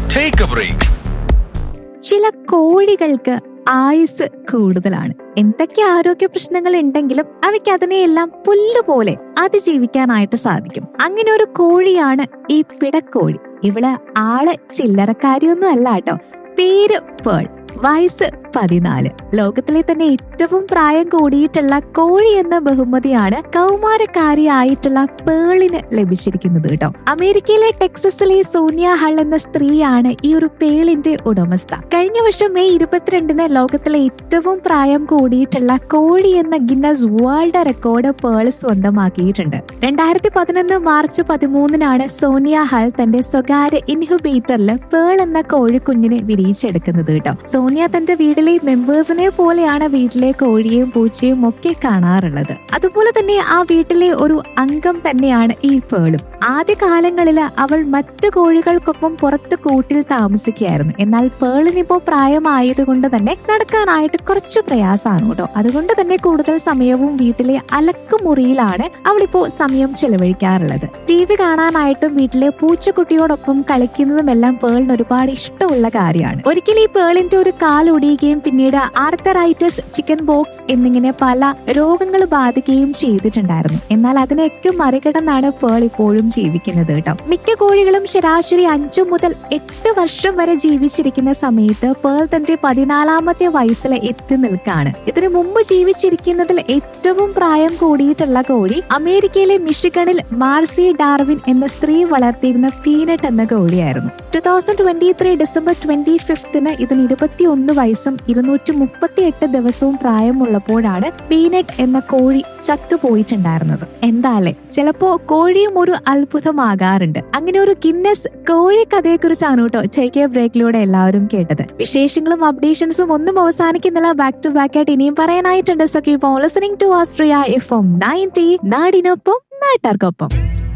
Take a break. ചില കോഴികൾക്ക് ആയുസ് കൂടുതലാണ് എന്തൊക്കെ ആരോഗ്യ പ്രശ്നങ്ങൾ ഉണ്ടെങ്കിലും അവയ്ക്ക് അതിനെയെല്ലാം പുല്ലുപോലെ അതിജീവിക്കാനായിട്ട് സാധിക്കും അങ്ങനെ ഒരു കോഴിയാണ് ഈ പിടക്കോഴി ഇവള് ആള് ചില്ലറക്കാരിയൊന്നും അല്ല കേട്ടോ പേര് പേൾ വയസ്സ് പതിനാല് ലോകത്തിലെ തന്നെ ഏറ്റവും പ്രായം കൂടിയിട്ടുള്ള കോഴി എന്ന ബഹുമതിയാണ് കൗമാരക്കാരിയായിട്ടുള്ള പേളിന് ലഭിച്ചിരിക്കുന്നത് കേട്ടോ അമേരിക്കയിലെ ടെക്സസിലെ സോനിയ ഹൾ എന്ന സ്ത്രീയാണ് ഈ ഒരു പേളിന്റെ ഉടമസ്ഥ കഴിഞ്ഞ വർഷം മെയ് ഇരുപത്തിരണ്ടിന് ലോകത്തിലെ ഏറ്റവും പ്രായം കൂടിയിട്ടുള്ള കോഴി എന്ന ഗിന്നസ് വേൾഡ് റെക്കോർഡ് പേൾ സ്വന്തമാക്കിയിട്ടുണ്ട് രണ്ടായിരത്തി പതിനൊന്ന് മാർച്ച് പതിമൂന്നിനാണ് സോനിയ ഹൽ തന്റെ സ്വകാര്യ ഇൻഹുബേറ്ററിൽ പേൾ എന്ന കോഴിക്കുഞ്ഞിനെ വിരിയിച്ചെടുക്കുന്നത് കേട്ടോ സോനിയ തന്റെ വീട്ടിലെ മെമ്പേഴ്സിനെ പോലെയാണ് വീട്ടിലെ കോഴിയെയും പൂച്ചയും ഒക്കെ കാണാറുള്ളത് അതുപോലെ തന്നെ ആ വീട്ടിലെ ഒരു അംഗം തന്നെയാണ് ഈ പേളും ആദ്യ കാലങ്ങളിൽ അവൾ മറ്റു കോഴികൾക്കൊപ്പം പുറത്ത് കൂട്ടിൽ താമസിക്കുകയായിരുന്നു എന്നാൽ പേളിനിപ്പോ പ്രായമായതുകൊണ്ട് തന്നെ നടക്കാനായിട്ട് കുറച്ച് പ്രയാസമാണ് കേട്ടോ അതുകൊണ്ട് തന്നെ കൂടുതൽ സമയവും വീട്ടിലെ അലക്കുമുറിയിലാണ് അവളിപ്പോ സമയം ചെലവഴിക്കാറുള്ളത് ടി വി കാണാനായിട്ടും വീട്ടിലെ പൂച്ചക്കുട്ടിയോടൊപ്പം കളിക്കുന്നതുമെല്ലാം പേളിന് ഒരുപാട് ഇഷ്ടമുള്ള കാര്യമാണ് ഒരിക്കൽ ഈ പേളിന്റെ ഒരു കാൽ ഒടിയുകയും പിന്നീട് ആർത്തറൈറ്റിസ് ചിക്കൻ ബോക്സ് എന്നിങ്ങനെ പല രോഗങ്ങൾ ബാധിക്കുകയും ചെയ്തിട്ടുണ്ടായിരുന്നു എന്നാൽ അതിനെയൊക്കെ മറികടന്നാണ് പേൾ ഇപ്പോഴും ജീവിക്കുന്നത് കേട്ടോ മിക്ക കോഴികളും ശരാശരി അഞ്ചു മുതൽ എട്ട് വർഷം വരെ ജീവിച്ചിരിക്കുന്ന സമയത്ത് പേൾ തന്റെ പതിനാലാമത്തെ വയസ്സിൽ എത്തി നിൽക്കാണ് ഇതിനു മുമ്പ് ജീവിച്ചിരിക്കുന്നതിൽ ഏറ്റവും പ്രായം കൂടിയിട്ടുള്ള കോഴി അമേരിക്കയിലെ മിഷിഗണിൽ മാർസി ഡാർവിൻ എന്ന സ്ത്രീ വളർത്തിയിരുന്ന പീനട്ട് എന്ന കോഴിയായിരുന്നു two thousand twenty three December twenty ഫിഫ്തിന് ഇതിന് ഇരുപത്തിയൊന്ന് വയസ്സും ഇരുന്നൂറ്റി മുപ്പത്തി എട്ട് ദിവസവും പ്രായമുള്ളപ്പോഴാണ് പീനട്ട് എന്ന കോഴി ചത്തുപോയിട്ടുണ്ടായിരുന്നത് എന്താല്ലേ ചിലപ്പോ കോഴിയും ഒരു അത്ഭുതമാകാറുണ്ട് അങ്ങനെ ഒരു ഗിന്നസ് കോഴി കഥയെക്കുറിച്ചാണ് കേട്ടോ ടേക്ക് എ ബ്രേക്കിലൂടെ എല്ലാവരും കേട്ടത് വിശേഷങ്ങളും അപ്ഡേഷൻസും ഒന്നും അവസാനിക്കുന്നില്ല ബാക്ക് ടു ബാക്ക് ആയിട്ട് ഇനിയും പറയാനായിട്ടുണ്ട് so keep on listening to Austria F M ninety നാടിനൊപ്പം നാട്ടാർക്കൊപ്പം